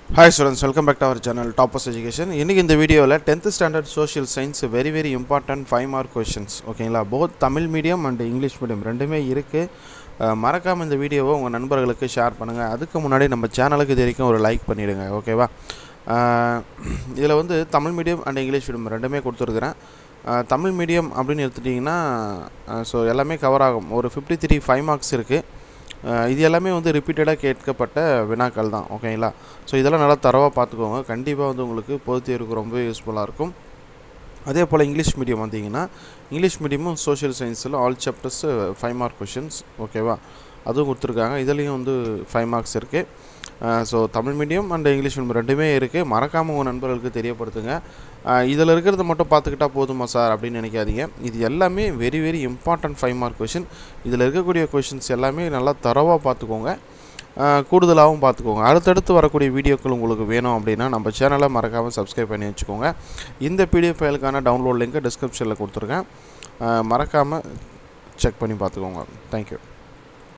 hi students welcome back to our channel toppers education இன்றைக்கி இந்த வீடியோவில் tenth standard social science very very important five mark questions ஓகேங்களா both Tamil medium and English medium ரெண்டுமே இருக்குது மறக்காமல் இந்த வீடியோவை உங்கள் நண்பர்களுக்கு ஷேர் பண்ணுங்கள் அதுக்கு முன்னாடி நம்ம சேனலுக்கு இது வரைக்கும் ஒரு லைக் பண்ணிவிடுங்க ஓகேவா இதில் வந்து Tamil medium and English medium ரெண்டுமே கொடுத்துருக்குறேன் அஹ், தமிழ் மீடியம் அப்படின்னு எடுத்துட்டிங்கன்னா ஸோ எல்லாமே கவர் ஆகும் ஒரு ஃபிஃப்டி த்ரீ ஃபைவ் மார்க்ஸ் இருக்குது அஹ் இது எல்லாமே வந்து ரிப்பீட்டடாக கேட்கப்பட்ட வினாக்கள் தான் ஓகேங்களா ஸோ இதெல்லாம் நல்லா தரவாக பார்த்துக்கோங்க கண்டிப்பாக வந்து உங்களுக்கு பொதுத் தேர்வுக்கு ரொம்ப யூஸ்ஃபுல்லாக இருக்கும் அதே போல் இங்கிலீஷ் மீடியம் வந்தீங்கன்னா இங்கிலீஷ் மீடியமும் சோஷியல் சயின்ஸில் all chapters five mark questions ஓகேவா அதுவும் கொடுத்துருக்காங்க இதுலேயும் வந்து ஃபைவ் மார்க்ஸ் இருக்குது so Tamil medium and English medium ரெண்டுமே இருக்குது மறக்காமல் உங்கள் நண்பர்களுக்கு தெரியப்படுத்துங்க இதில் இருக்கிறத மட்டும் பார்த்துக்கிட்டா போதுமா சார் அப்படின்னு நினைக்காதீங்க இது எல்லாமே very very important five mark question இதில் இருக்கக்கூடிய கொஷின்ஸ் எல்லாமே நல்லா தரவாக பார்த்துக்கோங்க ஆஹ் கூடுதலாகவும் பார்த்துக்கோங்க அடுத்தடுத்து வரக்கூடிய வீடியோக்கள் உங்களுக்கு வேணும் அப்படின்னா நம்ம சேனலை மறக்காமல் சப்ஸ்கிரைப் பண்ணி வச்சுக்கோங்க இந்த பிடிஎஃப் ஃபைலுக்கான டவுன்லோட் லிங்க்கை டிஸ்கிரிப்ஷனில் கொடுத்துருக்கேன் மறக்காமல் செக் பண்ணி பார்த்துக்கோங்க தேங்க்யூ